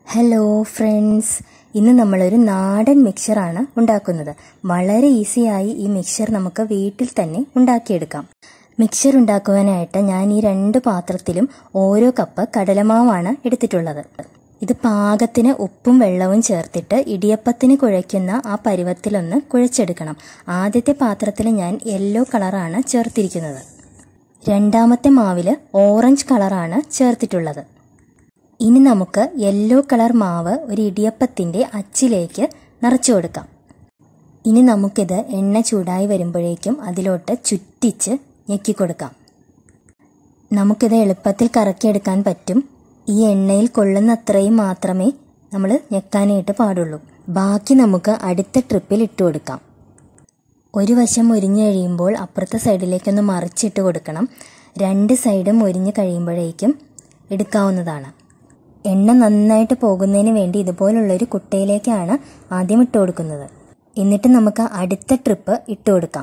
hello friends ഇന്ന് നമ്മളൊരു നാടൻ മിക്സറാണ് ഉണ്ടാക്കുന്നത് വളരെ ഈസിയായി ഈ മിക്സർ നമുക്ക് വീട്ടിൽ തന്നെ ഉണ്ടാക്കിയെടുക്കാം മിക്സർ ഉണ്ടാക്കുവാനായിട്ട് ഞാൻ ഈ രണ്ട് പാത്രത്തിലും ഓരോ കപ്പ് കടലമാവാണ് എടുത്തിട്ടുള്ളത് ഇത് പാകത്തിന് ഉപ്പും വെള്ളവും ചേർത്തിട്ട് ഇടിയപ്പത്തിന് കുഴയ്ക്കുന്ന ആ പരുവത്തിലൊന്ന് കുഴച്ചെടുക്കണം ആദ്യത്തെ പാത്രത്തിൽ ഞാൻ യെല്ലോ കളറാണ് ചേർത്തിരിക്കുന്നത് രണ്ടാമത്തെ മാവിൽ ഓറഞ്ച് കളറാണ് ചേർത്തിട്ടുള്ളത് ഇനി നമുക്ക് യെല്ലോ കളർ മാവ് ഒരു ഇടിയപ്പത്തിൻ്റെ അച്ചിലേക്ക് നിറച്ചു കൊടുക്കാം ഇനി നമുക്കിത് എണ്ണ ചൂടായി വരുമ്പോഴേക്കും അതിലോട്ട് ചുറ്റിച്ച് ഞെക്കി കൊടുക്കാം നമുക്കിത് എളുപ്പത്തിൽ കറക്കിയെടുക്കാൻ പറ്റും ഈ എണ്ണയിൽ കൊള്ളുന്ന അത്രയും മാത്രമേ നമ്മൾ ഞെക്കാനായിട്ട് പാടുള്ളൂ ബാക്കി നമുക്ക് അടുത്ത ട്രിപ്പിൽ ഇട്ട് കൊടുക്കാം ഒരു വശം മുരിഞ്ഞ് കഴിയുമ്പോൾ അപ്പുറത്തെ സൈഡിലേക്കൊന്ന് മറിച്ചിട്ട് കൊടുക്കണം രണ്ട് സൈഡും മുരിഞ്ഞ് കഴിയുമ്പോഴേക്കും എടുക്കാവുന്നതാണ് എണ്ണ നന്നായിട്ട് പോകുന്നതിന് വേണ്ടി ഇതുപോലുള്ളൊരു കുട്ടയിലേക്കാണ് ആദ്യം ഇട്ട് കൊടുക്കുന്നത് എന്നിട്ട് നമുക്ക് അടുത്ത ട്രിപ്പ് ഇട്ട് കൊടുക്കാം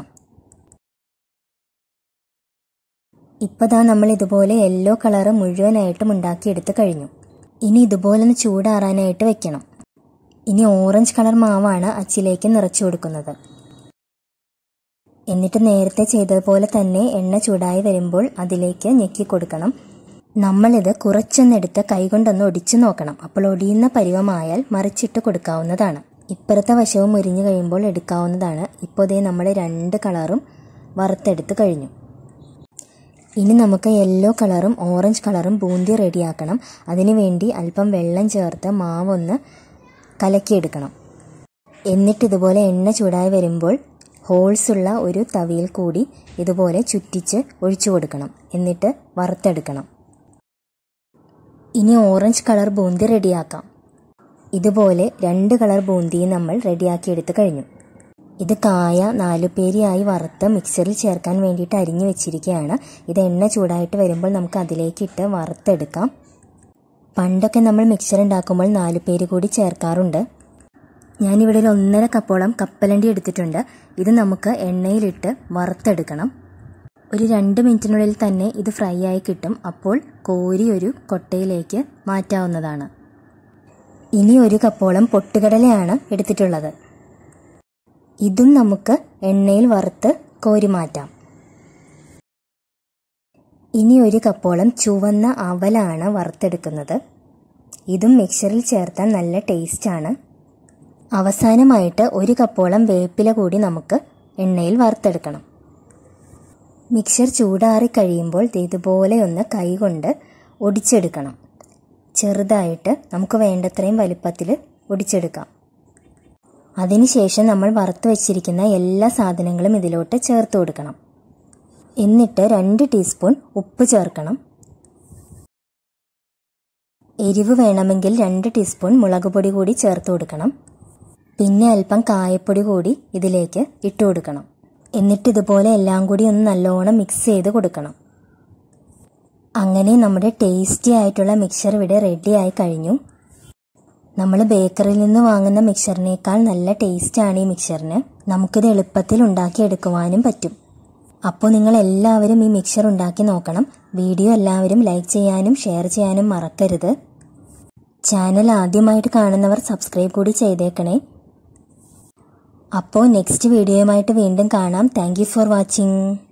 ഇപ്പോൾ ദാ നമ്മൾ ഇതുപോലെ യെല്ലോ കളറ് മുഴുവനായിട്ടും ഉണ്ടാക്കിയെടുത്ത് കഴിഞ്ഞു ഇനി ഇതുപോലെ ഒന്ന് ചൂടാറാനായിട്ട് വെക്കണം ഇനി ഓറഞ്ച് കളർ മാവാണ് അച്ചിലേക്ക് നിറച്ചു കൊടുക്കുന്നത് എന്നിട്ട് നേരത്തെ ചെയ്തതുപോലെ തന്നെ എണ്ണ ചൂടായി വരുമ്പോൾ അതിലേക്ക് ഞെക്കി കൊടുക്കണം നമ്മളിത് കുറച്ചൊന്നെടുത്ത് കൈകൊണ്ടൊന്ന് ഒടിച്ചു നോക്കണം അപ്പോൾ ഒടിയുന്ന പരുവമായാൽ മറിച്ചിട്ട് കൊടുക്കാവുന്നതാണ് ഇപ്പുറത്തെ വശവും മുരിഞ്ഞു കഴിയുമ്പോൾ എടുക്കാവുന്നതാണ് ഇപ്പോൾ ഇതേ നമ്മൾ രണ്ട് കളറും വറുത്തെടുത്ത് കഴിഞ്ഞു ഇനി നമുക്ക് യെല്ലോ കളറും ഓറഞ്ച് കളറും ബൂന്തി റെഡിയാക്കണം അതിനുവേണ്ടി അല്പം വെള്ളം ചേർത്ത് മാവൊന്ന് കലക്കിയെടുക്കണം എന്നിട്ട് ഇതുപോലെ എണ്ണ ചൂടായി വരുമ്പോൾ ഹോൾസ് ഉള്ള ഒരു തവിയിൽ കൂടി ഇതുപോലെ ചുറ്റിച്ച് ഒഴിച്ചു കൊടുക്കണം എന്നിട്ട് വറുത്തെടുക്കണം ഇനി ഓറഞ്ച് കളർ ബൂന്തി റെഡിയാക്കാം ഇതുപോലെ രണ്ട് കളർ ബൂന്തിയും നമ്മൾ റെഡിയാക്കി എടുത്തു കഴിഞ്ഞു ഇത് കായ നാലുപേരിയായി വറുത്ത് മിക്സറിൽ ചേർക്കാൻ വേണ്ടിയിട്ട് അരിഞ്ഞു വെച്ചിരിക്കുകയാണ് ഇത് എണ്ണ ചൂടായിട്ട് വരുമ്പോൾ നമുക്ക് അതിലേക്ക് ഇട്ട് വറുത്തെടുക്കാം പണ്ടൊക്കെ നമ്മൾ മിക്സർ ഉണ്ടാക്കുമ്പോൾ നാലുപേര് കൂടി ചേർക്കാറുണ്ട് ഞാനിവിടെ ഒരു ഒന്നര കപ്പോളം കപ്പലണ്ടി എടുത്തിട്ടുണ്ട് ഇത് നമുക്ക് എണ്ണയിലിട്ട് വറുത്തെടുക്കണം ഒരു രണ്ട് മിനിറ്റിനുള്ളിൽ തന്നെ ഇത് ഫ്രൈ ആയി കിട്ടും അപ്പോൾ കോരി ഒരു കൊട്ടയിലേക്ക് മാറ്റാവുന്നതാണ് ഇനി ഒരു കപ്പോളം പൊട്ടുകടലയാണ് എടുത്തിട്ടുള്ളത് ഇതും നമുക്ക് എണ്ണയിൽ വറുത്ത് കോരി മാറ്റാം ഇനി ഒരു കപ്പോളം ചുവന്ന അവലാണ് വറുത്തെടുക്കുന്നത് ഇതും മിക്സറിൽ ചേർത്താൽ നല്ല ടേസ്റ്റാണ് അവസാനമായിട്ട് ഒരു കപ്പോളം വേപ്പില കൂടി നമുക്ക് എണ്ണയിൽ വറുത്തെടുക്കണം മിക്സർ ചൂടാറി കഴിയുമ്പോൾ ഇതുപോലെ ഒന്ന് കൈകൊണ്ട് ഒടിച്ചെടുക്കണം ചെറുതായിട്ട് നമുക്ക് വേണ്ടത്രയും വലുപ്പത്തിൽ ഒടിച്ചെടുക്കാം അതിനുശേഷം നമ്മൾ വറുത്ത് വെച്ചിരിക്കുന്ന എല്ലാ സാധനങ്ങളും ഇതിലോട്ട് ചേർത്ത് കൊടുക്കണം എന്നിട്ട് രണ്ട് ടീസ്പൂൺ ഉപ്പ് ചേർക്കണം എരിവ് വേണമെങ്കിൽ രണ്ട് ടീസ്പൂൺ മുളക് പൊടി കൂടി ചേർത്ത് കൊടുക്കണം പിന്നെ അല്പം കായപ്പൊടി കൂടി ഇതിലേക്ക് ഇട്ട് കൊടുക്കണം എന്നിട്ട് ഇതുപോലെ എല്ലാം കൂടി ഒന്ന് നല്ലോണം മിക്സ് ചെയ്ത് കൊടുക്കണം അങ്ങനെ നമ്മുടെ ടേസ്റ്റി ആയിട്ടുള്ള മിക്സർ ഇവിടെ റെഡി ആയി കഴിഞ്ഞു നമ്മൾ ബേക്കറിയിൽ നിന്ന് വാങ്ങുന്ന മിക്സറിനേക്കാൾ നല്ല ടേസ്റ്റാണ് ഈ മിക്സറിന് നമുക്കിത് എളുപ്പത്തിൽ ഉണ്ടാക്കിയെടുക്കുവാനും പറ്റും അപ്പോൾ നിങ്ങൾ എല്ലാവരും ഈ മിക്സർ ഉണ്ടാക്കി നോക്കണം വീഡിയോ എല്ലാവരും ലൈക്ക് ചെയ്യാനും ഷെയർ ചെയ്യാനും മറക്കരുത് ചാനൽ ആദ്യമായിട്ട് കാണുന്നവർ സബ്സ്ക്രൈബ് കൂടി ചെയ്തേക്കണേ അപ്പോൾ നെക്സ്റ്റ് വീഡിയോയുമായിട്ട് വീണ്ടും കാണാം താങ്ക് ഫോർ വാച്ചിങ്